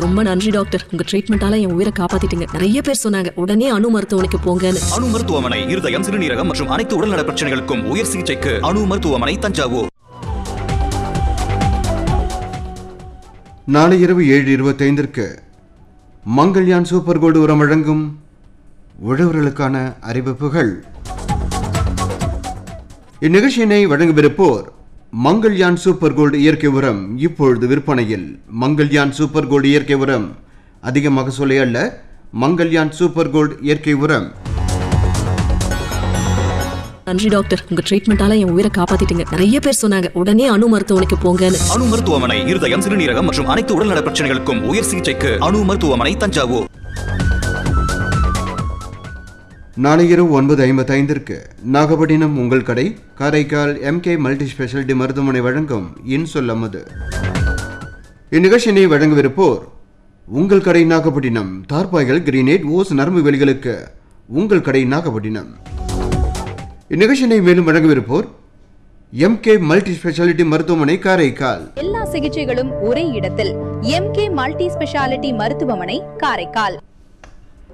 ரொம்ப நன்றி டாக்டர் உங்க ட்ரீட்மெண்டால என் உயிரை காப்பாத்திட்டீங்க நிறைய பேர் சொன்னாங்க உடனே அணு மருத்துவமனைக்கு போங்கன்னு அணு மருத்துவமனை இருதயம் சிறுநீரகம் மற்றும் அனைத்து உடல்நல பிரச்சனைகளுக்கும் உயர் சிகிச்சைக்கு அணு மருத்துவமனை தஞ்சாவூர் நாளை இரவு ஏழு இருபத்தைந்திற்கு மங்கள்யான் சூப்பர் கோல்டு உரம் வழங்கும் உழவர்களுக்கான அறிவிப்புகள் இந்நிகழ்ச்சியினை வழங்கவிருப்போர் மங்கள்யான் சூப்பர் கோல்டு இயற்கை உரம் இப்பொழுது விற்பனையில் மங்கள்யான் சூப்பர் கோல்டு இயற்கை உரம் அதிக மகசூலை அல்ல மங்கள்யான் சூப்பர் கோல்டு இயற்கை உரம் நன்றி டாக்டர் உங்க ட்ரீட்மெண்டால என் உயிரை காப்பாத்திட்டீங்க நிறைய பேர் சொன்னாங்க உடனே அணு மருத்துவமனைக்கு போங்கன்னு அணு மருத்துவமனை இருதயம் சிறுநீரகம் மற்றும் அனைத்து உடல்நல பிரச்சனைகளுக்கும் உயர் சிகிச்சைக்கு அணு மருத்துவமனை தஞ்சாவூர் நாளை இரவு ஒன்பது ஐம்பத்தைந்திற்கு நாகப்பட்டினம் உங்கள் கடை காரைக்கால் எம்கே மல்டி ஸ்பெஷாலிட்டி மருத்துவமனை வழங்கும் இன்சொல் அமுது இந்நிகழ்ச்சியினை வழங்கவிருப்போர் உங்கள் கடை நாகப்பட்டினம் தார்பாய்கள் கிரீனேட் ஓஸ் நரம்பு வெளிகளுக்கு உங்கள் கடை நாகப்பட்டினம் இந்நிகழ்ச்சியினை மேலும் வழங்கவிருப்போர் எம்கே மல்டி ஸ்பெஷாலிட்டி மருத்துவமனை காரைக்கால் எல்லா சிகிச்சைகளும் ஒரே இடத்தில் எம்கே மல்டி ஸ்பெஷாலிட்டி மருத்துவமனை காரைக்கால்